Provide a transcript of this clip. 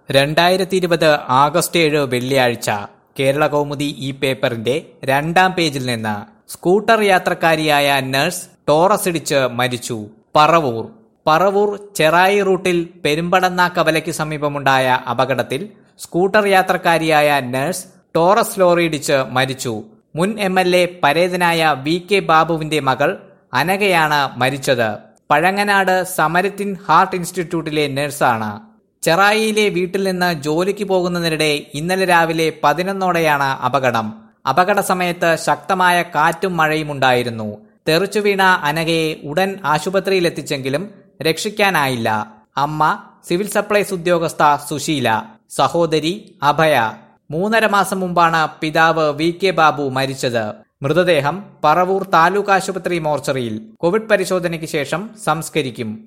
രണ്ടായിരത്തി ഇരുപത് ആഗസ്റ്റ് ഏഴ് വെള്ളിയാഴ്ച കേരള കൗമുദി ഈ പേപ്പറിന്റെ രണ്ടാം പേജിൽ നിന്ന് സ്കൂട്ടർ യാത്രക്കാരിയായ നഴ്സ് ടോറസ് ഇടിച്ച് മരിച്ചു പറവൂർ പറവൂർ ചെറായി റൂട്ടിൽ പെരുമ്പടന്ന കവലയ്ക്ക് സമീപമുണ്ടായ അപകടത്തിൽ സ്കൂട്ടർ യാത്രക്കാരിയായ നഴ്സ് ടോറസ് ലോറി ഇടിച്ച് മരിച്ചു മുൻ എം എൽ എ പരേതനായ വി കെ ബാബുവിന്റെ മകൾ അനഘയാണ് മരിച്ചത് പഴങ്ങനാട് സമരത്തിൻ ഹാർട്ട് ഇൻസ്റ്റിറ്റ്യൂട്ടിലെ നഴ്സാണ് ചെറായിയിലെ വീട്ടിൽ നിന്ന് ജോലിക്ക് പോകുന്നതിനിടെ ഇന്നലെ രാവിലെ പതിനൊന്നോടെയാണ് അപകടം അപകട സമയത്ത് ശക്തമായ കാറ്റും മഴയും ഉണ്ടായിരുന്നു തെറിച്ചു വീണ അനഘയെ ഉടൻ ആശുപത്രിയിലെത്തിച്ചെങ്കിലും രക്ഷിക്കാനായില്ല അമ്മ സിവിൽ സപ്ലൈസ് ഉദ്യോഗസ്ഥ സുശീല സഹോദരി അഭയ മൂന്നര മാസം മുമ്പാണ് പിതാവ് വി കെ ബാബു മരിച്ചത് മൃതദേഹം പറവൂർ താലൂക്ക് ആശുപത്രി മോർച്ചറിയിൽ കോവിഡ് പരിശോധനയ്ക്ക് ശേഷം സംസ്കരിക്കും